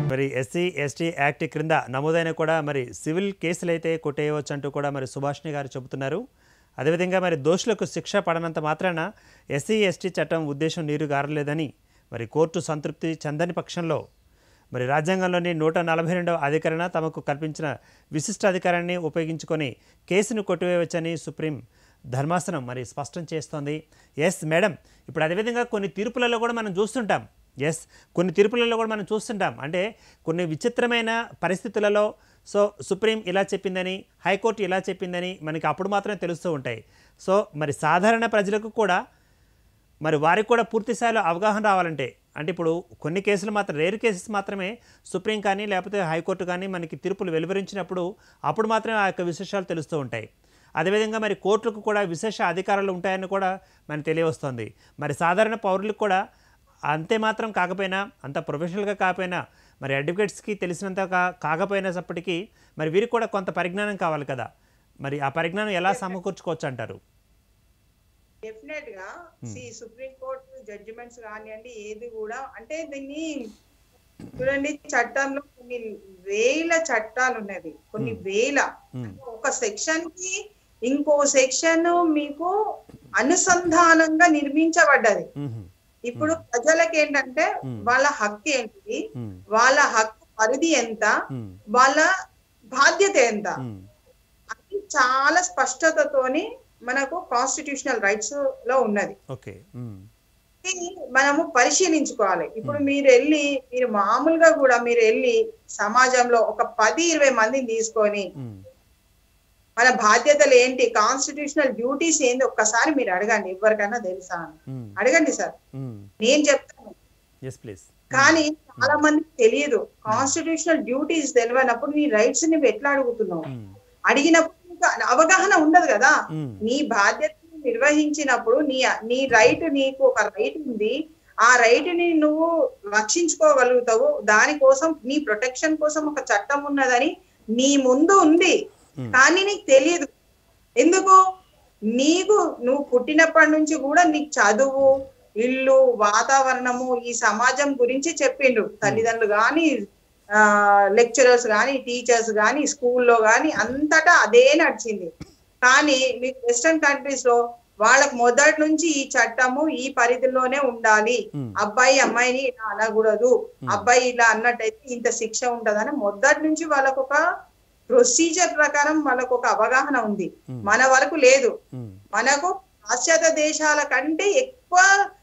మరి SC ST act క్రింద నమోదైన కూడా మరి సివిల్ కేసులు అయితే కొట్టేయవచ్చు అంటూ కూడా మరి సుభాష్ని గారు చెబుతున్నారు అదేవిధంగా మరి దోషులకు శిక్ష పడనంత మాత్రాన ఎస్సీ ఎస్టీ చట్టం ఉద్దేశం నీరు గారలేదని మరి కోర్టు సంతృప్తి చెందని పక్షంలో మరి రాజ్యాంగంలోని నూట నలభై రెండవ అధికరణ తమకు కల్పించిన విశిష్ట అధికారాన్ని ఉపయోగించుకొని కేసును కొట్టివేయవచ్చని సుప్రీం ధర్మాసనం మరి స్పష్టం చేస్తోంది ఎస్ మేడం ఇప్పుడు అదేవిధంగా కొన్ని తీర్పులలో కూడా మనం చూస్తుంటాం ఎస్ కొన్ని తీర్పులలో కూడా మనం చూస్తుంటాం అంటే కొన్ని విచిత్రమైన పరిస్థితులలో సో సుప్రీం ఇలా చెప్పిందని హైకోర్టు ఇలా చెప్పిందని మనకి అప్పుడు మాత్రమే తెలుస్తూ ఉంటాయి సో మరి సాధారణ ప్రజలకు కూడా మరి వారికి కూడా పూర్తి స్థాయిలో అవగాహన రావాలంటే అంటే ఇప్పుడు కొన్ని కేసులు మాత్రం రేర్ కేసెస్ మాత్రమే సుప్రీం కానీ లేకపోతే హైకోర్టు కానీ మనకి తీర్పులు వెలువరించినప్పుడు అప్పుడు మాత్రమే ఆ యొక్క విశేషాలు తెలుస్తూ ఉంటాయి అదేవిధంగా మరి కోర్టులకు కూడా విశేష అధికారాలు ఉంటాయని కూడా మనకు తెలియవస్తుంది మరి సాధారణ పౌరులకు కూడా అంతే మాత్రం కాకపోయినా అంత ప్రొఫెషనల్గా కాకపోయినా మరి అడ్వకేట్స్కి తెలిసినంత కా కాకపోయినప్పటికీ మరి వీరికి కూడా కొంత పరిజ్ఞానం కావాలి కదా మరి ఆ పరిజ్ఞానం ఎలా సమకూర్చుకోవచ్చు అంటారు డెఫినెట్ గా సి సుప్రీం కోర్టు జడ్జిమెంట్స్ కానివ్వండి ఏది కూడా అంటే దీన్ని చూడండి చట్టంలో కొన్ని వేల చట్టాలు ఉన్నది కొన్ని వేల మ్మ్. ఒక సెక్షన్ కి ఇంకో సెక్షన్ మీకు అనుసంధానంగా నిర్మించబడ్డది మ్మ్. ఇప్పుడు ప్రజలకి ఏంటంటే మ్మ్. వాళ్ళ హక్కు ఏంటిది మ్మ్. వాళ్ళ హక్కు పరిధి ఎంత మ్మ్. వాళ్ళ బాధ్యత ఎంత మ్మ్. అది చాలా స్పష్టతతోని మనకు కాన్స్టిట్యూషనల్ రైట్స్ లో ఉన్నది ఓకే మ్మ్. ఇది మనము పరిశీలించుకోవాలి ఇప్పుడు మీరు వెళ్ళి మీరు మామూలుగా కూడా మీరు వెళ్ళి సమాజంలో ఒక పది ఇరవై మందిని తీసుకొని మ్మ్. మన బాధ్యతలు ఏంటి కాన్స్టిట్యూషనల్ డ్యూటీస్ ఏంది ఒక్కసారి మీరు అడగండి ఎవరికైనా తెలుసా అని మ్మ్. అడగండి సార్ మ్మ్. నేను చెప్తాను ఎస్ ప్లీజ్ కానీ చాలా మందికి తెలియదు కాన్స్టిట్యూషనల్ డ్యూటీస్ తెలియనప్పుడు నీ రైట్స్ నువ్వు ఎట్లా అడుగుతున్నావు మ్మ్. అడిగినప్పుడు నీకు అవగాహన ఉండదు కదా మ్మ్. నీ బాధ్యతను నిర్వహించినప్పుడు నీ నీ రైట్ నీకు ఒక రైట్ ఉంది ఆ రైట్ ని నువ్వు రక్షించుకోగలుగుతావు దానికోసం నీ ప్రొటెక్షన్ కోసం ఒక చట్టం ఉన్నదని నీ ముందు ఉంది మ్మ్. కానీ నీకు తెలియదు ఎందుకు నీకు నువ్వు పుట్టినప్పటి నుంచి కూడా నీకు చదువు ఇల్లు వాతావరణము ఈ సమాజం గురించి చెప్పిండు తల్లిదండ్రులు కానీ లెక్చరర్స్ కానీ టీచర్స్ కానీ స్కూల్లో కానీ అంతటా అదే నడిచింది కానీ మీకు వెస్టర్న్ కంట్రీస్ లో వాళ్ళకి మొదటి నుంచి ఈ చట్టము ఈ పరిధిలోనే ఉండాలి మ్మ్. అబ్బాయి అమ్మాయిని ఇలా అనకూడదు అబ్బాయి ఇలా అన్నట్టయితే ఇంత శిక్ష ఉంటదని మొదటి నుంచి వాళ్ళకు ఒక ప్రొసీజర్ ప్రకారం వాళ్ళకు ఒక అవగాహన ఉంది మ్మ్. మన వరకు లేదు మ్మ్. మనకు పాశ్చాత్య దేశాల కంటే ఎక్కువ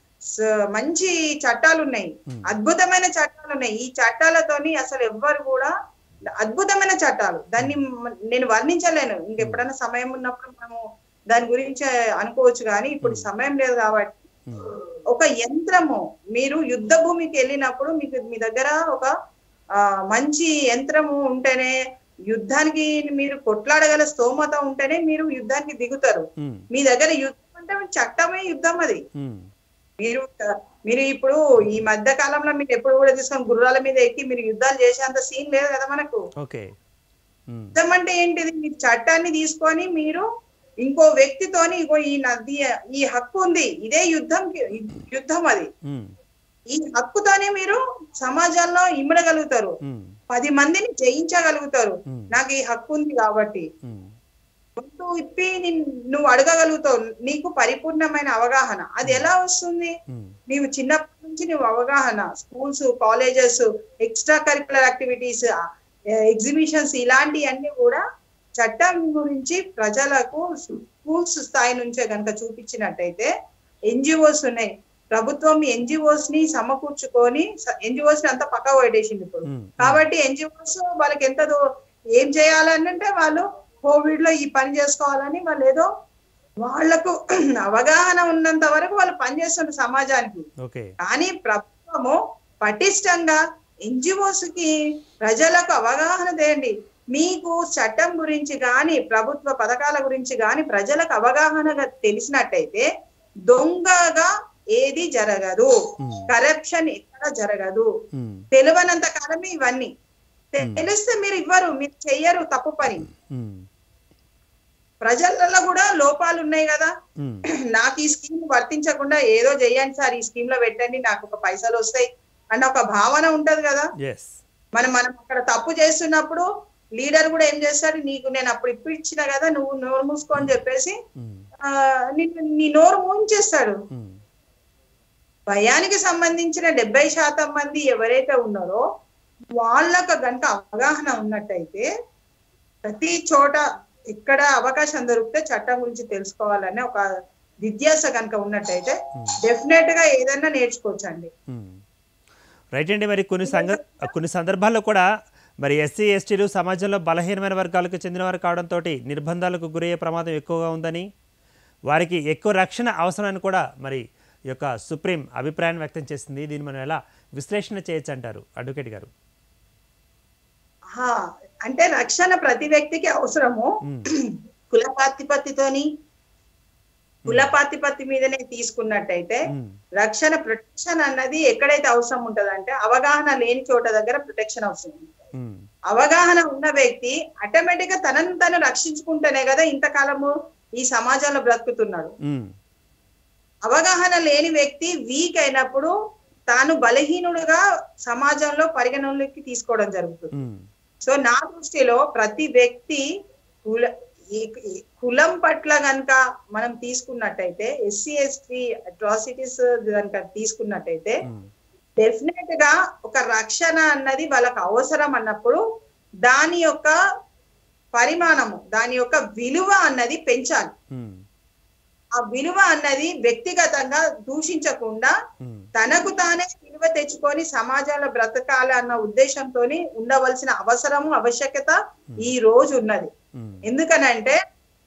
స- మంచి చట్టాలు ఉన్నాయి మ్మ్. అద్భుతమైన చట్టాలు ఉన్నాయి ఈ చట్టాలతోని అసలు ఎవ్వరు కూడా అద్భుతమైన చట్టాలు దాన్ని మ- నేను వర్ణించలేను ఇంకెప్పుడైనా సమయం ఉన్నప్పుడు మనము దాని గురించి అనుకోవచ్చు కానీ ఇప్పుడు సమయం లేదు కాబట్టి మ్మ్. ఒక యంత్రము మీరు యుద్ధ భూమికి వెళ్ళినప్పుడు మీకు మీ దగ్గర ఒక ఆ, మంచి యంత్రము ఉంటేనే యుద్ధానికి మీరు కొట్లాడగల స్తోమత ఉంటేనే మీరు యుద్ధానికి దిగుతారు మ్మ్. మీ దగ్గర యుద్ధం అంటే చట్టమే యుద్ధం అది మ్మ్. మీరు మీరు ఇప్పుడు ఈ మధ్య కాలంలో మీరు ఎప్పుడు కూడా తీసుకొని గుర్రాల మీద ఎక్కి మీరు యుద్ధాలు చేసేంత సీన్ లేదు కదా మనకు ఓకే మ్మ్. యుద్ధం అంటే ఏంటిది మీరు చట్టాన్ని తీసుకొని మీరు ఇంకో వ్యక్తితోని ఇగో ఈ నది ఈ హక్కు ఉంది ఇదే యుద్ధం యుద్ధం అది మ్మ్. ఈ హక్కుతోనే మీరు సమాజంలో ఇమ్మడగలుగుతారు మ్మ్. పది మందిని జయించగలుగుతారు మ్మ్. నాకు ఈ హక్కు ఉంది కాబట్టి మ్మ్. గొంతు ఇప్పి నిన్- నువ్వు అడగగలుగుతావు నీకు పరిపూర్ణమైన అవగాహన అది ఎలా వస్తుంది మ్మ్. నీవు చిన్నప్పటి నుంచి నువ్వు అవగాహన schools colleges extracurricular activities exhibitions ఇలాంటివన్నీ కూడా చట్టం గురించి ప్రజలకు స్కూల్స్ స్థాయి నుంచే కనుక చూపించినట్టయితే ఎన్జిఓస్ ఉన్నాయి ప్రభుత్వం ఎన్జిఓస్ ని సమకూర్చుకొని ఎన్జిఓస్ ని అంతా పక్క పెట్టేసింది ఇప్పుడు మ్మ్. కాబట్టి ఎన్జిఓస్ వాళ్ళకి ఎంత దో- ఏం చేయాలని అంటే వాళ్ళు కోవిడ్ లో ఈ పని చేసుకోవాలని వాళ్ళు ఏదో వాళ్లకు అవగాహన ఉన్నంత వరకు వాళ్ళు పనిచేస్తున్నారు సమాజానికి ఓకే కానీ ప్రభుత్వము పటిష్టంగా ఎన్జిఓస్ కి ప్రజలకు అవగాహన తేయండి మీకు చట్టం గురించి కానీ ప్రభుత్వ పథకాల గురించి కానీ ప్రజలకు అవగాహనగా తెలిసినట్టయితే దొంగగా ఏది జరగదు మ్మ్. కరప్షన్ ఎక్కడ జరగదు మ్మ్. తెలియనంత కాలమే ఇవన్నీ తెలిస్తే మీరు ఇవ్వరు మీరు చెయ్యరు తప్పు పని మ్మ్. ప్రజలలో కూడా లోపాలు ఉన్నాయి కదా మ్మ్. నాకు ఈ స్కీమ్ వర్తించకుండా ఏదో చెయ్యండి సార్ ఈ స్కీమ్ లో పెట్టండి నాకు ఒక పైసలు వస్తాయి అన్న ఒక భావన ఉంటది కదా ఎస్ మనం మనం అక్కడ తప్పు చేస్తున్నప్పుడు లీడర్ కూడా ఏం చేస్తాడు నీకు నేను అప్పుడు ఇప్పించిన కదా నువ్వు నోరు మూసుకో అని చెప్పేసి ఉమ్, ఆ, నిన్ను నీ నోరు మూయించేస్తాడు ఉమ్, భయానికి సంబంధించిన డెబ్బై శాతం మంది ఎవరైతే ఉన్నారో వాళ్ళకు గంట అవగాహన ఉన్నట్టయితే ప్రతి చోట ఎక్కడ అవకాశం దొరికితే చట్టం గురించి తెలుసుకోవాలనే ఒక జిజ్ఞాస కనుక ఉన్నట్టయితే డెఫినెట్ గా ఏదైనా నేర్చుకోవచ్చండి ఉమ్. రైట్ అండి మరి కొన్ని సంగ కొన్ని సందర్భాల్లో కూడా మరి ఎస్సీ ఎస్టీలు సమాజంలో బలహీనమైన వర్గాలకు చెందిన వారు కావడంతో నిర్బంధాలకు గురయ్యే ప్రమాదం ఎక్కువగా ఉందని వారికి ఎక్కువ రక్షణ అవసరమని కూడా మరి ఈ యొక్క సుప్రీం అభిప్రాయం వ్యక్తం చేసింది దీన్ని మనం ఎలా విశ్లేషణ చేయొచ్చు అంటారు అడ్వకేట్ గారు హా, అంటే రక్షణ ప్రతి వ్యక్తికి అవసరము ఉమ్, కులపాతిపత్తితోని కులపాతిపత్తి మీదనే తీసుకున్నట్టయితే ఉమ్, రక్షణ ప్రొటెక్షన్ అన్నది ఎక్కడైతే అవసరం ఉంటదంటే అవగాహన లేని చోట దగ్గర ప్రొటెక్షన్ అవసరం ఉంటుంది ఉమ్, అవగాహన ఉన్న వ్యక్తి ఆటోమేటిక్ గా తనను తను రక్షించుకుంటేనే కదా ఇంతకాలము ఈ సమాజంలో బ్రతుకుతున్నాడు ఉమ్, అవగాహన లేని వ్యక్తి వీక్ అయినప్పుడు తాను బలహీనుడుగా సమాజంలో పరిగణలోకి తీసుకోవడం జరుగుతుంది ఉమ్, సో నా దృష్టిలో ప్రతి వ్యక్తి కుల ఈ- ఈ కులం పట్ల గనక మనం తీసుకున్నట్టయితే ఎస్సీ ఎస్టీ అట్రాసిటీస్ కనుక తీసుకున్నట్టయితే ఉమ్, డెఫినెట్ గా ఒక రక్షణ అన్నది వాళ్ళకి అవసరం అన్నప్పుడు దాని యొక్క పరిమాణము దాని యొక్క విలువ అన్నది పెంచాలి ఉమ్, ఆ విలువ అన్నది వ్యక్తిగతంగా దూషించకుండా ఉమ్, తనకు తానే విలువ తెచ్చుకొని సమాజంలో బ్రతకాలి అన్న ఉద్దేశంతో ఉండవలసిన అవసరము ఆవశ్యకత ఈ రోజు ఉన్నది ఉమ్, ఎందుకనంటే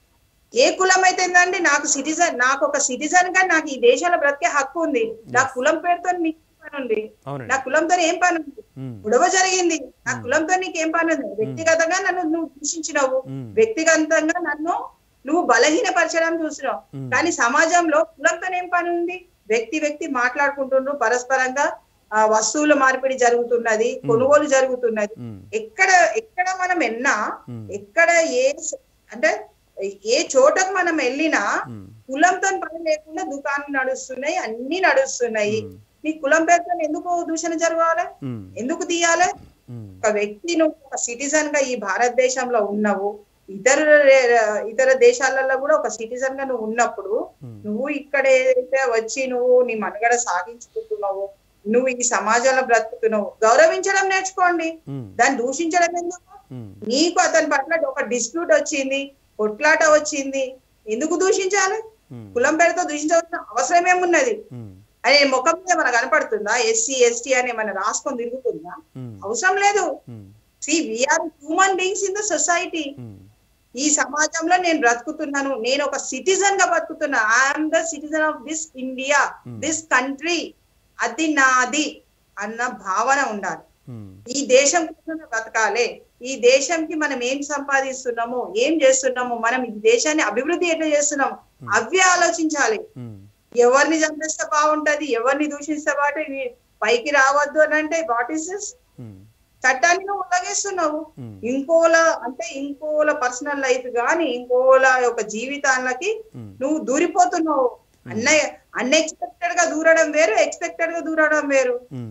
ఏ కులం అయితే ఏందండి నాకు సిటిజన్ నాకు ఒక సిటిజన్ గా నాకు ఈ దేశంలో బ్రతికే హక్కు ఉంది నా కులం పేరుతో నీకు ఏం పని ఉంది నా అవునండి కులంతో ఏం పని ఉంది ఉమ్, గొడవ జరిగింది నా కులంతో నీకు ఏం పని ఉంది వ్యక్తిగతంగా నన్ను నువ్వు దూషించినావు ఉమ్, వ్యక్తిగతంగా నన్ను నువ్వు బలహీనపరచడం చూసినావు ఉమ్, కానీ సమాజంలో కులంతో ఏం పని ఉంది వ్యక్తి వ్యక్తి మాట్లాడుకుంటుండ్రు పరస్పరంగా ఆ, వస్తువుల మార్పిడి జరుగుతున్నది కొనుగోలు జరుగుతున్నది ఉమ్, ఎక్కడ ఎక్కడ మనం ఎన్నా ఉమ్, ఎక్కడ ఏ స- అంటే ఏ చోటకు మనం వెళ్ళినా ఉమ్, కులంతో పని లేకుండా దుకాణం నడుస్తున్నాయి అన్ని నడుస్తున్నాయి ఉమ్, నీ కులం పేరుతో ఎందుకు దూషణ జరగాలి ఉమ్, ఎందుకు తీయాలి ఉమ్, ఒక వ్యక్తి నువ్వు ఒక సిటిజన్ గా ఈ భారతదేశంలో ఉన్నావు ఇతర ఇతర దేశాలలో కూడా ఒక సిటిజన్ గా నువ్వు ఉన్నప్పుడు ఉమ్, నువ్వు ఇక్కడ ఏదైతే వచ్చి నువ్వు నీ మనుగడ సాగించుకుంటున్నావు నువ్వు ఈ సమాజంలో బ్రతుకుతున్నావు గౌరవించడం నేర్చుకోండి ఉమ్, దాన్ని దూషించడం ఎందుకు ఉమ్, నీకు అతని పట్ల ఒక డిస్ప్యూట్ వచ్చింది కొట్లాట వచ్చింది ఎందుకు దూషించాలి ఉమ్, కులం పేరుతో దూషించవలసిన అవసరం ఏమున్నది ఉమ్, అనే ముఖం మీద మనకు కనపడుతుందా ఎస్సీ ఎస్టీ అని మన రాసుకొని తిరుగుతుందా ఉమ్, అవసరం లేదు um, see we're human beings in the society um, ఈ సమాజంలో నేను బ్రతుకుతున్నాను నేను ఒక సిటిజన్ గా బ్రతుకుతున్నా I'm the citizen of this India Hmm. This country అది నాది అన్న భావన ఉండాలి ఉమ్, ఈ దేశం కోసం బ్రతకాలి ఈ దేశంకి మనం ఏం సంపాదిస్తున్నాము ఏం చేస్తున్నాము మనం ఈ దేశాన్ని అభివృద్ధి ఎట్లా చేస్తున్నాము అవి ఆలోచించాలి ఉమ్, ఎవరిని చంపేస్తే బాగుంటది ఎవరిని దూషిస్తే బాటు పైకి రావద్దు అని అంటే వాట్ ఈస్ దిస్ ఉమ్, చట్టాన్ని నువ్వు ఉల్లంఘిస్తున్నావు ఉమ్, ఇంకోల అంటే ఇంకోల పర్సనల్ లైఫ్ గాని ఇంకోల యొక్క జీవితాలకి ఉమ్, నువ్వు దూరిపోతున్నావు అన్నయ్య అన్ఎక్స్పెక్టెడ్ గా దూరడం వేరు ఎక్స్పెక్టెడ్ గా దూరడం వేరు ఉమ్,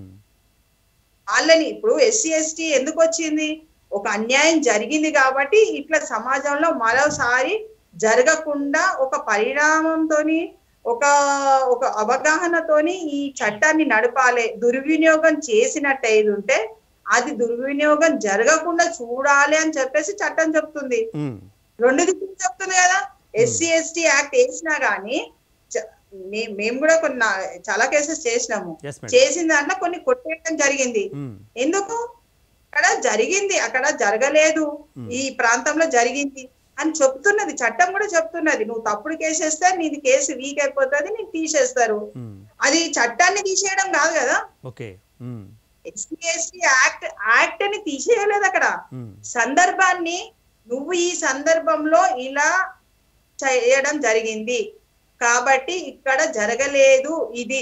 వాళ్ళని ఇప్పుడు ఎస్సీ ఎస్టీ ఎందుకు వచ్చింది ఒక అన్యాయం జరిగింది కాబట్టి ఇట్లా సమాజంలో మరోసారి జరగకుండా ఒక పరిణామంతోని ఒక ఒక అవగాహనతోని ఈ చట్టాన్ని నడపాలి దుర్వినియోగం చేసినట్టు అయి ఉంటే అది దుర్వినియోగం జరగకుండా చూడాలి అని చెప్పేసి చట్టం చెప్తుంది ఉమ్, రెండు దిక్కులు చెప్తుంది కదా ఎస్సీ ఎస్టీ యాక్ట్ వేసినా గానీ చ- మే- మేము కూడా కొన్ని నా- చాలా కేసెస్ చేసినాము ఎస్ మేడం చేసిన దాంట్లో కొన్ని కొట్టేయడం జరిగింది ఉమ్, ఎందుకు అక్కడ జరిగింది అక్కడ జరగలేదు Hmm. ఈ ప్రాంతంలో జరిగింది అని చెప్తున్నది చట్టం కూడా చెప్తున్నది నువ్వు తప్పుడు కేసు వేస్తే నీది కేసు వీక్ అయిపోతుంది నీకు తీసేస్తారు ఉమ్, అది చట్టాన్ని తీసేయడం కాదు కదా okay um, SC ST act act అని తీసేయలేదు అక్కడ ఉమ్, సందర్భాన్ని నువ్వు ఈ సందర్భంలో ఇలా చేయడం జరిగింది కాబట్టి ఇక్కడ జరగలేదు ఇది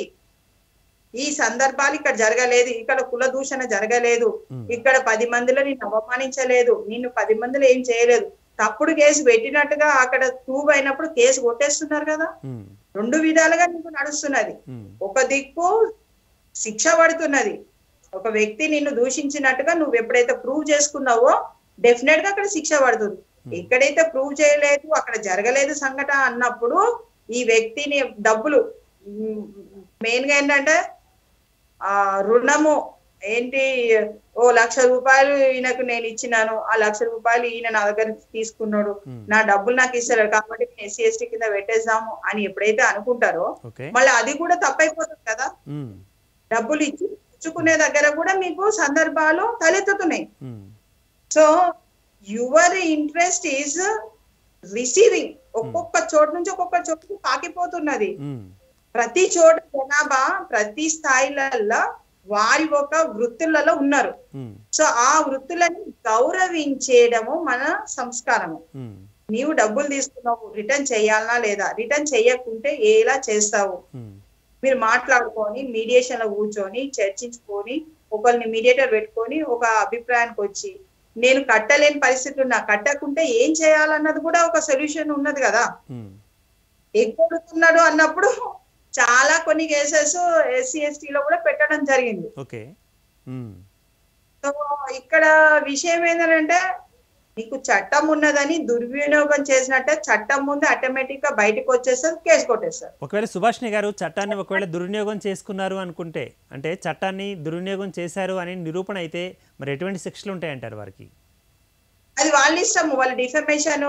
ఈ సందర్భాలు ఇక్కడ జరగలేదు ఇక్కడ కుల దూషణ జరగలేదు ఉమ్, ఇక్కడ పది మందిలో నిన్ను అవమానించలేదు నిన్ను పది మందిలో ఏం చేయలేదు తప్పుడు కేసు పెట్టినట్టుగా అక్కడ ప్రూవ్ అయినప్పుడు కేసు కొట్టేస్తున్నారు కదా ఉమ్, రెండు విధాలుగా నీకు నడుస్తున్నది ఉమ్, ఒక దిక్కు శిక్ష పడుతున్నది ఒక వ్యక్తి నిన్ను దూషించినట్టుగా నువ్వు ఎప్పుడైతే ప్రూవ్ చేసుకున్నావో డెఫినెట్ గా అక్కడ శిక్ష పడుతుంది ఎక్కడైతే ప్రూవ్ చేయలేదు అక్కడ జరగలేదు సంఘటన అన్నప్పుడు ఈ వ్యక్తిని డబ్బులు మెయిన్ గా ఏంటంటే ఆ రుణము ఏంటి ఓ లక్ష రూపాయలు ఈయనకు నేను ఇచ్చినాను ఆ లక్ష రూపాయలు ఈయన నా దగ్గర తీసుకున్నాడు Hmm. నా డబ్బులు నాకు ఇస్తారు కాబట్టి ఎస్సీ ఎస్టీ కింద పెట్టేద్దాము అని ఎప్పుడైతే అనుకుంటారో ఓకే మళ్ళీ అది కూడా తప్పైపోతుంది కదా ఉమ్, డబ్బులు ఇచ్చి పుచ్చుకునే దగ్గర కూడా మీకు సందర్భాలు తలెత్తుతున్నాయి um, so your interest is receiving ఒక్కొక్క చోటు నుంచి ఒక్కొక్క చోటుకు పాకిపోతున్నది ఉమ్, ప్రతి చోట జనాభా ప్రతి స్థాయిలలో వారి ఒక వృత్తులలో ఉన్నారు ఉమ్, సో ఆ వృత్తులని గౌరవించేయడము మన సంస్కారము ఉమ్, నీవు డబ్బులు తీసుకున్నావు రిటర్న్ చేయాలనా లేదా రిటర్న్ చేయకుంటే ఎలా చేస్తావు ఉమ్, మీరు మాట్లాడుకొని మీడియేషన్ లో కూర్చొని చర్చించుకొని ఒకరిని మీడియేటర్ పెట్టుకొని ఒక అభిప్రాయానికి వచ్చి నేను కట్టలేని పరిస్థితి ఉన్నా కట్టకుంటే ఏం చేయాలన్నది కూడా ఒక సొల్యూషన్ ఉన్నది కదా ఉమ్, ఎగ్గొడుతున్నాడు అన్నప్పుడు చాలా కొన్ని కేసెస్ ఎస్సీ ఎస్టీలో కూడా పెట్టడం జరిగింది ఓకే ఉమ్, సో ఇక్కడ విషయం ఏంటంటే నీకు చట్టం ఉన్నదని దుర్వినియోగం చేసినట్టే చట్టం ముందు ఆటోమేటిక్ గా బయటకు వచ్చేస్తారు కేసు కొట్టేస్తారు ఒకవేళ సుభాష్ని గారు చట్టాన్ని ఒకవేళ దుర్వినియోగం చేసుకున్నారు అనుకుంటే అంటే చట్టాన్ని దుర్వినియోగం చేశారు అని నిరూపణ అయితే మరి ఎటువంటి శిక్షలు ఉంటాయంటారు వారికి అది వాళ్ళ ఇష్టం వాళ్ళ డిఫమేషన్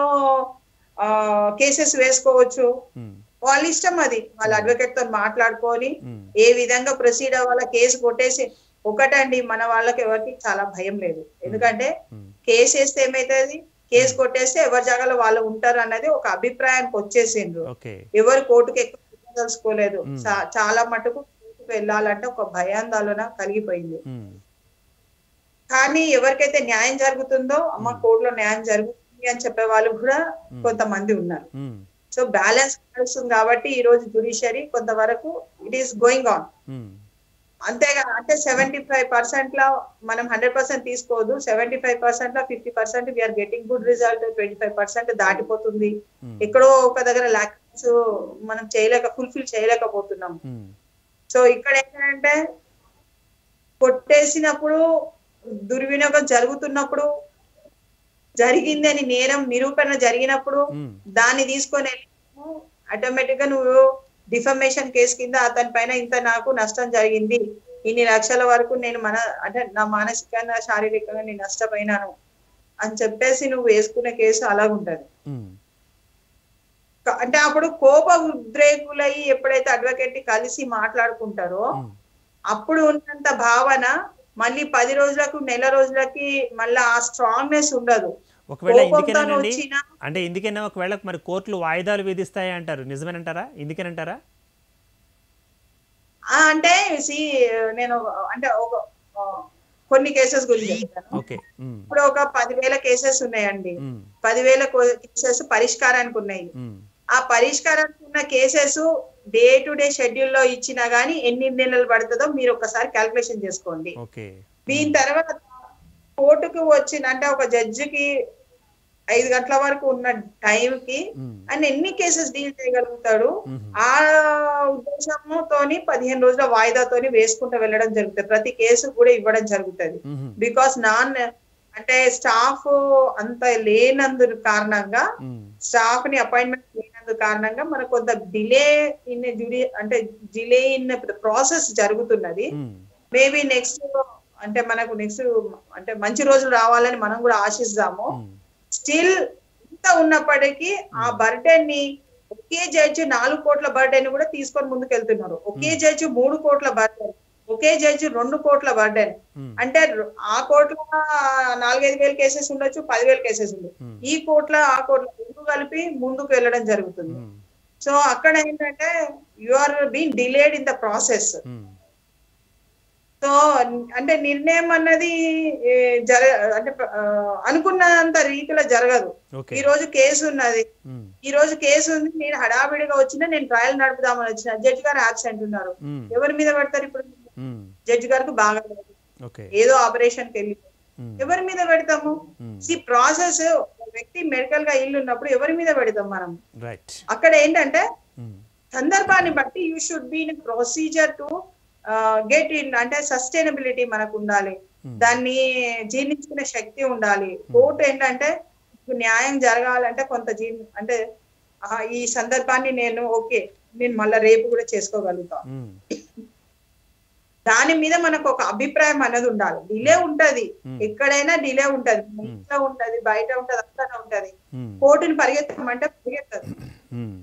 కేసెస్ వేసుకోవచ్చు ఉమ్, వాళ్ళ ఇష్టం అది వాళ్ళ అడ్వకేట్ తో మాట్లాడుకొని ఉమ్, ఏ విధంగా ప్రొసీడ్ అవ్వాల కేసు కొట్టేసి ఒకటండి మన వాళ్ళకి ఎవరికి చాలా భయం లేదు ఎందుకంటే ఉమ్, కేసు వేస్తే ఏమైతుంది కేసు కొట్టేస్తే ఎవరి జాగాలో వాళ్ళు ఉంటారు అన్నది ఒక అభిప్రాయానికి వచ్చేసిండ్రు ఓకే ఎవరు కోర్టుకు ఎక్కువ తెలుసుకోలేదు Hmm. చా- చాలా మటుకు కోర్టుకు వెళ్ళాలంటే ఒక భయాందోళన కలిగిపోయింది ఉమ్, కానీ ఎవరికైతే న్యాయం జరుగుతుందో అమ్మ కోర్టులో న్యాయం జరుగుతుంది అని చెప్పే వాళ్ళు కూడా కొంతమంది ఉన్నారు ఉమ్, సో బ్యాలెన్స్ నడుస్తుంది కాబట్టి ఈ రోజు జుడిషియరీ కొంతవరకు it is going on um, అంతేగా అంటే సెవెంటీ ఫైవ్ పర్సెంట్ లో మనం హండ్రెడ్ పర్సెంట్ తీసుకోవద్దు సెవెంటీ ఫైవ్ పర్సెంట్ లో fifty percent we're getting good result twenty five percent దాటిపోతుంది ఉమ్, ఎక్కడో ఒక దగ్గర ల్యాక్స్ మనం చేయలేక ఫుల్ఫిల్ చేయలేకపోతున్నాం ఉమ్, సో ఇక్కడ ఏంటంటే కొట్టేసినప్పుడు దుర్వినియోగం జరుగుతున్నప్పుడు జరిగింది అని నేరం నిరూపణ జరిగినప్పుడు ఉమ్, దాన్ని తీసుకొని ఆటోమేటిక్ గా నువ్వు డిఫమేషన్ కేసు కింద అతని పైన ఇంత నాకు నష్టం జరిగింది ఇన్ని లక్షల వరకు నేను మన అంటే నా మానసికంగా శారీరకంగా నేను నష్టపోయినాను అని చెప్పేసి నువ్వు వేసుకునే కేసు అలాగుంటది ఉమ్, క- అంటే అప్పుడు కోప ఉద్రేకులై ఎప్పుడైతే అడ్వకేట్ కలిసి మాట్లాడుకుంటారో ఉమ్, అప్పుడు ఉన్నంత భావన మళ్ళీ పది రోజులకు నెల రోజులకి మళ్ళీ ఆ స్ట్రాంగ్నెస్ ఉండదు ఒకవేళ కోపంతో ఇందుకేనండి వచ్చిన అంటే ఇందుకైనా ఒకవేళ మరి కోర్టులు వాయిదాలు విధిస్తాయి అంటారు నిజమేనంటారా ఇందుకేనంటారా ఆ, అంటే see, నేను అంటే ఒక ఆ, కొన్ని కేసెస్ గురించి చెప్తాను ఓకే ఉమ్, ఇప్పుడు ఒక పదివేల కేసెస్ ఉన్నాయండి ఉమ్, పదివేల కేసెస్ పరిష్కారానికి ఉన్నాయి ఉమ్, ఆ పరిష్కారానికి ఉన్న cases day to day schedule లో ఇచ్చినా గానీ ఎన్ని నెలలు పడుతుందో మీరు ఒకసారి క్యాల్కులేషన్ చేసుకోండి ఓకే దీని తర్వాత కోర్టుకు వచ్చిన అంటే ఒక జడ్జికి ఐదు గంటల వరకు ఉన్న టైం కి ఉమ్, ఆయన ఎన్ని కేసెస్ డీల్ చేయగలుగుతాడు ఉమ్, ఆ ఉద్దేశంతోని పదిహేను రోజుల వాయిదాతోని వేసుకుంటూ వెళ్ళడం జరుగుతుంది ప్రతి కేసు కూడా ఇవ్వడం జరుగుతుంది ఉమ్, బికాస్ నాన్ అంటే స్టాఫ్ అంత లేనందు కారణంగా ఉమ్, స్టాఫ్ ని అపాయింట్మెంట్ లేనందు కారణంగా మనకు కొంత డిలే ఇన్ జుడి అంటే డిలే ఇన్ ప్రాసెస్ జరుగుతున్నది ఉమ్, మేబీ నెక్స్ట్ అంటే మనకు నెక్స్ట్ అంటే మంచి రోజులు రావాలని మనం కూడా ఆశిస్తాము ఉమ్, స్టిల్ ఇంత ఉన్నప్పటికీ ఆ బర్డెన్ ని ఒకే జడ్జి నాలుగు కోట్ల బర్డెన్ కూడా తీసుకొని ముందుకు వెళ్తున్నారు ఒకే జడ్జి మూడు కోట్ల బర్డెన్ ఒకే జడ్జి రెండు కోట్ల బర్డెన్ ఉమ్, అంటే ఆ కోట్ల నాలుగైదు వేల కేసెస్ ఉండొచ్చు పదివేల కేసెస్ ఉండొచ్చు ఉమ్, ఈ కోట్ల ఆ కోట్ల రెండు కలిపి ముందుకు వెళ్ళడం జరుగుతుంది ఉమ్, సో అక్కడ ఏంటంటే you are been delayed in the process um, so అంటే నిర్ణయం అన్నది ఏ, జర అంటే ఆ, అనుకున్నంత రీతిలో జరగదు ఓకే ఈ రోజు కేసు ఉన్నది ఉమ్, ఈ రోజు కేసు ఉంది నేను హడావిడిగా వచ్చినా నేను ట్రయల్ నడుపుదామని వచ్చిన జడ్జి గారు యాబ్సెంట్ ఉన్నారు ఉమ్, ఎవరి మీద పెడతారు ఇప్పుడు ఉమ్, జడ్జి గారికి బాగా లేదు. ఓకే ఏదో ఆపరేషన్ కి వెళ్ళి ఉమ్, ఎవరి మీద పెడతాము ఉమ్, సి ప్రాసెస్ వ్యక్తి మెడికల్ గా ఇల్లు ఉన్నప్పుడు ఎవరి మీద పెడతాం మనం రైట్ అక్కడ ఏంటంటే ఉమ్, సందర్భాన్ని బట్టి you should be in procedure to get in అంటే సస్టైనబిలిటీ మనకు ఉండాలి దాన్ని జీర్ణించుకునే శక్తి ఉండాలి కోర్టు ఏంటంటే మీకు న్యాయం జరగాలంటే కొంత జీ అంటే ఆ, ఈ సందర్భాన్ని నేను ఓకే నేను మళ్ళా రేపు కూడా చేసుకోగలుగుతాను ఉమ్, దాని మీద మనకు ఒక అభిప్రాయం అనేది ఉండాలి డిలే ఉంటది Hmm. ఎక్కడైనా డిలే ఉంటది ఇంట్లో ఉంటది బయట ఉంటది అంతా ఉంటది ఉమ్, కోర్టుని పరిగెత్తమంటే పరిగెత్తదు ఉమ్.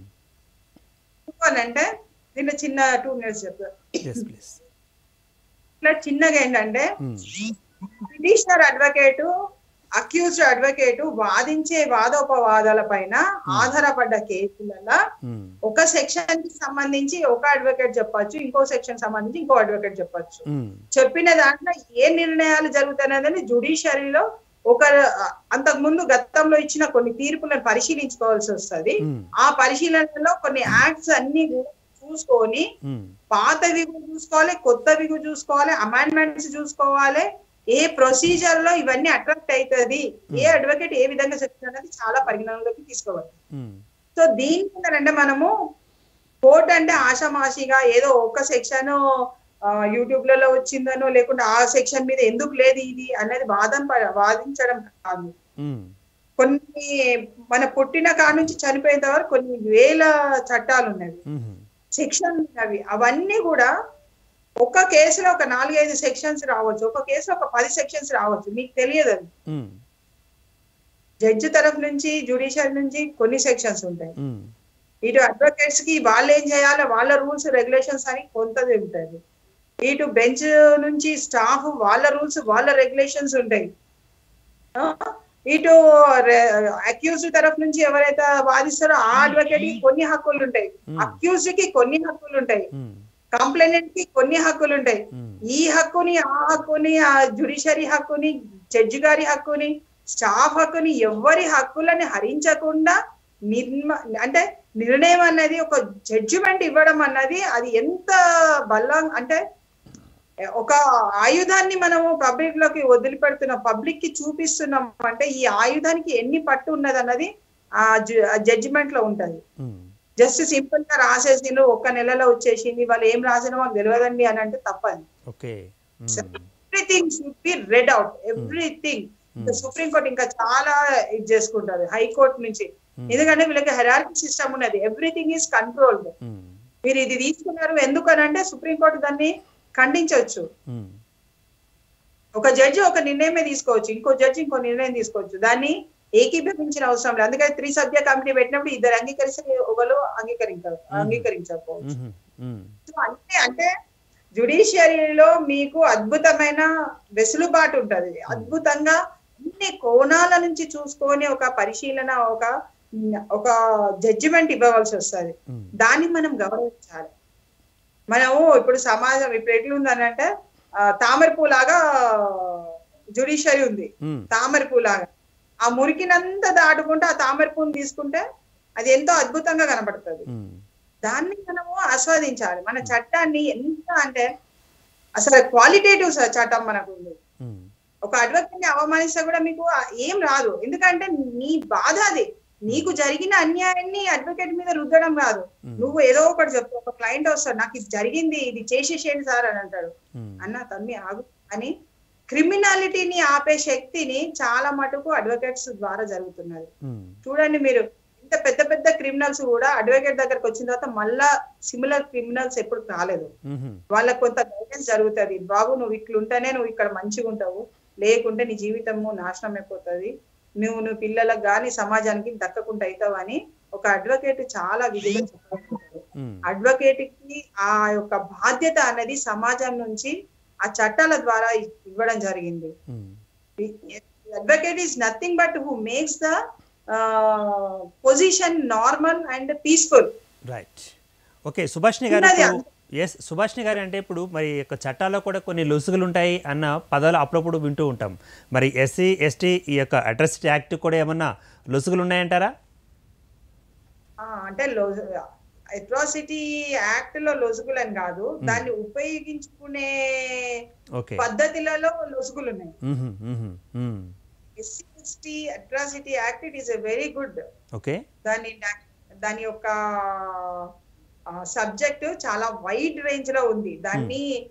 అంటే దీంట్లో చిన్న టూ మినిట్స్ చెప్పు ఎస్ ప్లీజ్ ఇట్లా చిన్నగా ఏంటంటే um, petitioner advocate accused advocate వాదించే వాదోపవాదాల పైన ఆధారపడ్డ కేసులలో ఉమ్, ఒక సెక్షన్ కి సంబంధించి ఒక అడ్వకేట్ చెప్పొచ్చు ఇంకో సెక్షన్ సంబంధించి ఇంకో అడ్వకేట్ చెప్పొచ్చు ఉమ్, చెప్పిన దాంట్లో ఏ నిర్ణయాలు జరుగుతున్నదని జుడిషియరీలో ఒక అంతకు ముందు గతంలో ఇచ్చిన కొన్ని తీర్పులను పరిశీలించుకోవాల్సి వస్తది ఉమ్, ఆ పరిశీలనలో కొన్ని యాక్ట్స్ అన్ని కూడా చూసుకొని ఉమ్, పాతవి కూడా చూసుకోవాలి కొత్తవి కూడా చూసుకోవాలి అమెండ్మెంట్స్ చూసుకోవాలి ఏ ప్రొసీజర్ లో ఇవన్నీ అట్రాక్ట్ అవుతుంది ఏ అడ్వకేట్ ఏ విధంగా చెప్తుంది అనేది చాలా పరిగణనలోకి తీసుకోవాలి ఉమ్, సో దీని అంటే మనము కోర్ట్ అంటే ఆషామాషిగా ఏదో ఒక సెక్షన్ యూట్యూబ్ లలో వచ్చిందనో లేకుంటే ఆ సెక్షన్ మీద ఎందుకు లేదు ఇది అనేది వాదం ప- వాదించడం కాదు ఉమ్, కొన్ని మన పుట్టిన కాడ నుంచి చనిపోయేంత వరకు కొన్ని వేల చట్టాలు ఉన్నవి ఉమ్, సెక్షన్ ఉన్నవి అవన్నీ కూడా ఒక కేసులో ఒక నాలుగైదు సెక్షన్స్ రావచ్చు ఒక కేసులో ఒక పది సెక్షన్స్ రావచ్చు మీకు తెలియదు అది ఉమ్, జడ్జి తరఫు నుంచి జ్యుడిషియల్ నుంచి కొన్ని సెక్షన్స్ ఉంటాయి ఉమ్, ఇటు అడ్వకేట్స్ కి వాళ్ళు ఏం చేయాలి వాళ్ళ రూల్స్ రెగ్యులేషన్స్ అని కొంతది ఉంటుంది ఇటు బెంచ్ నుంచి స్టాఫ్ వాళ్ళ రూల్స్ వాళ్ళ రెగ్యులేషన్స్ ఉంటాయి ఆ, ఇటు అక్యూజ్డ్ తరఫు నుంచి ఎవరైతే వాదిస్తారో ఆ అడ్వకేట్ కి కొన్ని హక్కులు ఉంటాయి Hmm. అక్యూజ్డ్ కి కొన్ని హక్కులు ఉంటాయి ఉమ్, కంప్లైనెంట్ కి కొన్ని హక్కులు ఉంటాయి ఉమ్, ఈ హక్కుని ఆ హక్కుని ఆ జుడిషియరీ హక్కుని జడ్జి గారి హక్కుని స్టాఫ్ హక్కుని ఎవరి హక్కులని హరించకుండా నిర్మ అంటే నిర్ణయం అన్నది ఒక జడ్జిమెంట్ ఇవ్వడం అన్నది అది ఎంత బలం అంటే ఒక ఆయుధాన్ని మనము పబ్లిక్ లోకి వదిలిపెడుతున్నాం పబ్లిక్ కి చూపిస్తున్నాం అంటే ఈ ఆయుధానికి ఎన్ని పట్టు ఉన్నది అన్నది ఆ జడ్జిమెంట్ లో ఉంటది ఉమ్, జస్ట్ సింపుల్ గా రాసేసిండ్రు ఒక్క నెలలో వచ్చేసింది వాళ్ళు ఏం రాసినా మాకు తెలియదండి అని అంటే తప్పది okay um, everything should be read out everything supreme court ఇంకా చాలా ఇది చేసుకుంటారు హైకోర్టు నుంచి ఎందుకంటే వీళ్ళకి హెరార్కీ సిస్టమ్ ఉన్నది ఎవ్రీథింగ్ ఈస్ కంట్రోల్డ్ ఉమ్, మీరు ఇది తీసుకున్నారు ఎందుకనంటే సుప్రీం కోర్టు దాన్ని ఖండించవచ్చు ఉమ్, ఒక జడ్జి ఒక నిర్ణయమే తీసుకోవచ్చు ఇంకో జడ్జి ఇంకో నిర్ణయం తీసుకోవచ్చు దాన్ని ఏకీభవించిన అవసరం లేదు అందుకని త్రీ సభ్య కమిటీ పెట్టినప్పుడు ఇద్దరు అంగీకరిస్తే ఒకరు అంగీకరించారు అంగీకరించకపోవచ్చు ఉమ్, ఉమ్, సో అంటే అంటే జుడిషియరీలో మీకు అద్భుతమైన వెసులుబాటు ఉంటది అద్భుతంగా అన్ని కోణాల నుంచి చూసుకొని ఒక పరిశీలన ఒక ఒక జడ్జిమెంట్ ఇవ్వవలసి వస్తుంది ఉమ్, దాన్ని మనం గౌరవించాలి మనము ఇప్పుడు సమాజం ఇప్పుడు ఎట్లుందని అంటే తామర పూలాగా జుడిషియరీ ఉంది ఉమ్, తామర పూలాగా ఆ మురికినంతా దాటుకుంటే ఆ తామర పూని తీసుకుంటే అది ఎంతో అద్భుతంగా కనబడుతుంది ఉమ్, దాన్ని మనము ఆస్వాదించాలి మన చట్టాన్ని ఎంత అంటే అసలు క్వాలిటేటివ్ చట్టం మనకు ఉంది ఉమ్, ఒక అడ్వకేట్ ని అవమానిస్తే కూడా మీకు ఆ- ఏం రాదు ఎందుకంటే నీ బాధ అది నీకు జరిగిన అన్యాయాన్ని అడ్వకేట్ మీద రుద్దడం కాదు Hmm. నువ్వు ఏదో ఒకటి చెప్తావు ఒక క్లయింట్ వస్తాడు నాకు ఇది జరిగింది ఇది చేసేసేయండి సార్ అని అంటాడు ఉమ్, అన్న తమ్మి ఆగు అని క్రిమినాలిటీని ఆపే శక్తిని చాలా మటుకు అడ్వకేట్స్ ద్వారా జరుగుతున్నది ఉమ్, చూడండి మీరు ఇంత పెద్ద పెద్ద క్రిమినల్స్ కూడా అడ్వకేట్ దగ్గరకు వచ్చిన తర్వాత మళ్ళా సిమిలర్ క్రిమినల్స్ ఎప్పుడు రాలేదు ఉమ్, వాళ్ళకి కొంత గైడెన్స్ జరుగుతుంది బాబు నువ్వు ఇట్లుంటేనే నువ్వు ఇక్కడ మంచిగా ఉంటావు లేకుంటే నీ జీవితము నాశనం అయిపోతుంది నువ్వు నువ్వు పిల్లలకు గాని సమాజానికి దక్కకుండా అవుతావు అని ఒక అడ్వకేట్ చాలా విధిగా చెప్పాలి ఉమ్, అడ్వకేట్ కి ఆ యొక్క బాధ్యత అనేది సమాజం నుంచి ఆ చట్టాల ద్వారా ఇవ్వడం జరిగింది um. Advocate is nothing but who makes the position normal and peaceful right okay సుభాష్ని గారు ఉన్నది ఇప్పుడు ఎస్ సుభాష్ని గారు అంటే ఇప్పుడు మరి యొక్క చట్టాల్లో కూడా కొన్ని లొసుగులు ఉంటాయి అన్న పదాలు అప్పుడప్పుడు వింటూ ఉంటాం మరి ఎస్సీ ఎస్టీ ఈ యొక్క అట్రాసిటీ యాక్ట్ కూడా ఏమన్నా లొసుగులు ఉన్నాయంటారా అంటే అట్రాసిటీ యాక్ట్ లో లొసుగులని కాదు దాన్ని ఉపయోగించుకునే ఓకే పద్ధతులలో లొసుగులు ఉన్నాయి hmm, hmm, hmm. SC ST atrocity act it is a very good okay దాని దాని యొక్క సబ్జెక్ట్ చాలా వైడ్ రేంజ్ లో ఉంది దాన్ని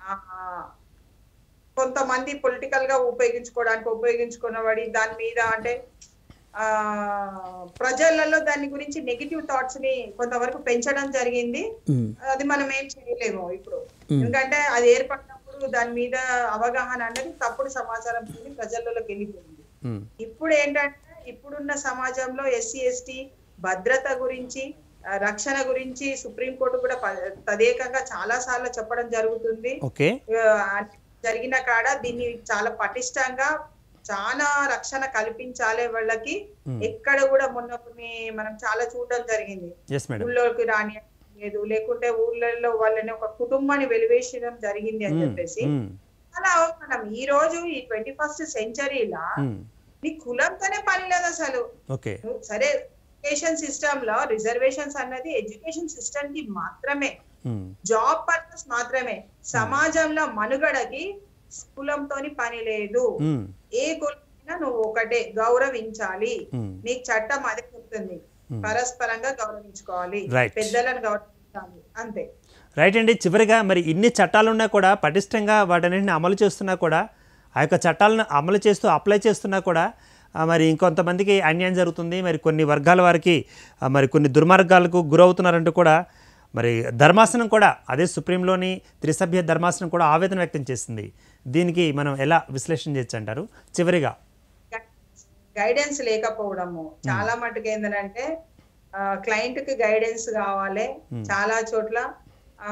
ఆ, కొంతమంది పొలిటికల్ గా ఉపయోగించుకోవడానికి ఉపయోగించుకున్నవాడి దాని మీద అంటే ఆ ప్రజలలో దాని గురించి నెగిటివ్ థాట్స్ ని కొంతవరకు పెంచడం జరిగింది ఉమ్, అది మనం ఏం చేయలేము ఇప్పుడు ఎందుకంటే అది ఏర్పడినప్పుడు దాని మీద అవగాహన అనేది తప్పుడు సమాచారం తోని ప్రజలలోకి వెళ్ళిపోయింది ఉమ్, ఇప్పుడు ఏంటంటే ఇప్పుడున్న సమాజంలో ఎస్సీ ఎస్టీ భద్రత గురించి ఆ, రక్షణ గురించి సుప్రీంకోర్టు కూడా ప- తదేకంగా చాలా సార్లు చెప్పడం జరుగుతుంది ఓకే ఆ, జరిగిన కాడ దీన్ని చాలా పటిష్టంగా చాలా రక్షణ కల్పించాలి వాళ్ళకి Hmm. ఎక్కడ కూడా మొన్న కొన్ని మనం చాలా చూడడం జరిగింది ఎస్ మేడం ఊళ్ళోకి రాని లేదు లేకుంటే ఊళ్ళల్లో వాళ్ళని ఒక కుటుంబాన్ని వెలివేయడం జరిగింది అని చెప్పేసి చాలా అవమానం ఈ రోజు ఈ ట్వంటీ ఫస్ట్ సెంచరీలా నీ కులంతోనే పని లేదు అసలు ఓకే నువ్వు సరే ఎడ్యుకేషన్ సిస్టమ్ లో రిజర్వేషన్స్ అన్నది ఎడ్యుకేషన్ సిస్టమ్ కి మాత్రమే జాబ్ పర్పస్ మాత్రమే సమాజంలో మనుగడకి కులంతోని పని లేదు ఏ కులమైనా నువ్వు ఒకటే గౌరవించాలి నీకు చట్టం అదే చెప్తుంది పరస్పరంగా గౌరవించుకోవాలి Right. పెద్దలను గౌరవించాలి అంతే రైట్ అండి చివరిగా మరి ఇన్ని చట్టాలు ఉన్నా కూడా పటిష్టంగా వాటన్నింటిని అమలు చేస్తున్నా కూడా ఆ యొక్క చట్టాలను అమలు చేస్తూ అప్లై చేస్తున్నా కూడా ఆ, మరి ఇంకొంతమందికి అన్యాయం జరుగుతుంది మరి కొన్ని వర్గాల వారికి ఆ, మరి కొన్ని దుర్మార్గాలకు గురవుతున్నారంటూ కూడా మరి ధర్మాసనం కూడా అదే సుప్రీంలోని త్రిసభ్య ధర్మాసనం కూడా ఆవేదన వ్యక్తం చేసింది దీనికి మనం ఎలా విశ్లేషణ చేయొచ్చు అంటారు చివరిగా గైడెన్స్ లేకపోవడము చాలా మటుకు ఏంటంటే క్లయింట్ కి గైడెన్స్ కావాలి చాలా చోట్ల ఆ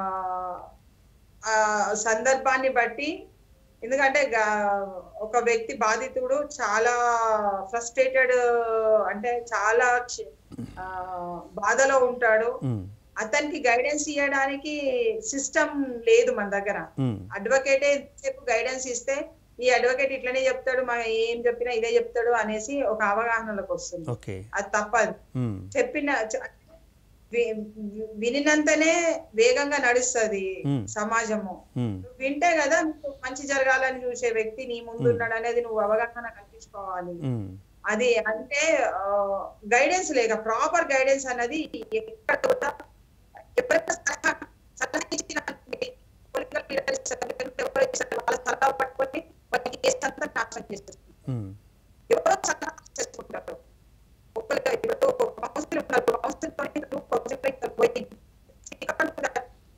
ఆ, సందర్భాన్ని బట్టి ఎందుకంటే గా- ఒక వ్యక్తి బాధితుడు చాలా ఫ్రస్ట్రేటెడ్ అంటే చాలా క్ష- ఆ, బాధలో ఉంటాడు ఉమ్, అతనికి గైడెన్స్ ఇవ్వడానికి సిస్టమ్ లేదు మన దగ్గర ఉమ్, అడ్వకేటే చెప్పు గైడెన్స్ ఇస్తే ఈ అడ్వకేట్ ఇట్లనే చెప్తాడు మా ఏం చెప్పినా ఇదే చెప్తాడు అనేసి ఒక అవగాహనలోకి వస్తుంది ఓకే అది తప్పదు ఉమ్, చెప్పిన చ- వి- వినినంతనే వేగంగా నడుస్తది Hmm. సమాజము ఉమ్, నువ్వు వింటే కదా నీకు మంచి జరగాలని చూసే వ్యక్తి నీ ముందు ఉన్నాడు అనేది నువ్వు అవగాహన కల్పించుకోవాలి ఉమ్, అది అంటే గైడెన్స్ లేక ప్రాపర్ గైడెన్స్ అన్నది ఎక్కడ కూడా ఎవరైనా సలహా సలహా ఇచ్చిన political leaders ఎవరు ఇచ్చిన వాళ్ళ సలహా పట్టుకొని వాళ్ళకి కేసు అంతా నాశనం చేస్తారు ఉమ్, ఎవరో సలహా చేసుకుంటారు ఒకరికి ఇప్పుడు ఒక కౌన్సిల్ ఉన్నారు కౌన్సిల్ తో గ్రూప్ కౌన్సిల్ ఇక్కడ పోయి ఇక్కడ కూడా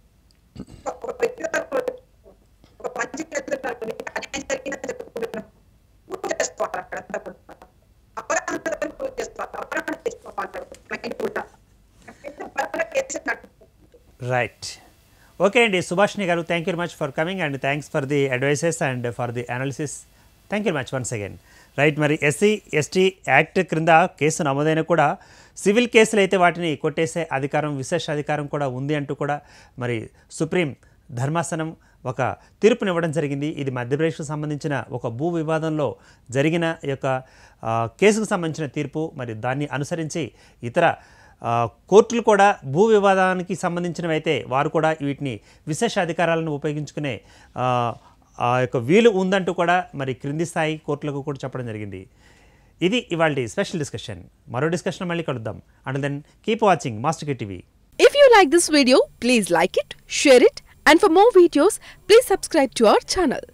ఒక వ్యక్తి ఒక మంచి చేస్తున్నారు నీకు అన్యాయం జరిగిందని చెప్పుకుంటున్నాను పూర్తి చేసుకోవాలి అక్కడ అంతా కూడా అపరాధం పూర్తి చేసుకోవాలి అపరాధం చేసుకోవాలి క్లయింట్ కూడా అయితే పరంగా కేసు నడుపుతుంది రైట్ ఓకే అండి సుభాష్ని గారు thank you much for coming and thanks for the advices and for the analysis thank you much once again right మరి ఎస్సీ ఎస్టీ యాక్ట్ క్రింద కేసు నమోదైన కూడా సివిల్ కేసులు అయితే వాటిని కొట్టేసే అధికారం విశేష అధికారం కూడా ఉంది అంటూ కూడా మరి సుప్రీం ధర్మాసనం ఒక తీర్పునివ్వడం జరిగింది ఇది మధ్యప్రదేశ్కు సంబంధించిన ఒక భూ వివాదంలో జరిగిన ఈ యొక్క ఆ, కేసుకు సంబంధించిన తీర్పు మరి దాన్ని అనుసరించి ఇతర ఆ, కోర్టులు కూడా భూ వివాదానికి సంబంధించినవి అయితే వారు కూడా వీటిని విశేష అధికారాలను ఉపయోగించుకునే ఆ, ఆ యొక్క వీలు ఉందంటూ కూడా మరి క్రింది స్థాయి కోర్టులకు కూడా చెప్పడం జరిగింది ఇది ఇవాళ స్పెషల్ డిస్కషన్ మరో డిస్కషన్ మళ్ళీ కలుద్దాం and then keep watching master TV If you like this video, please like it, share it, and for more videos, please subscribe to our channel.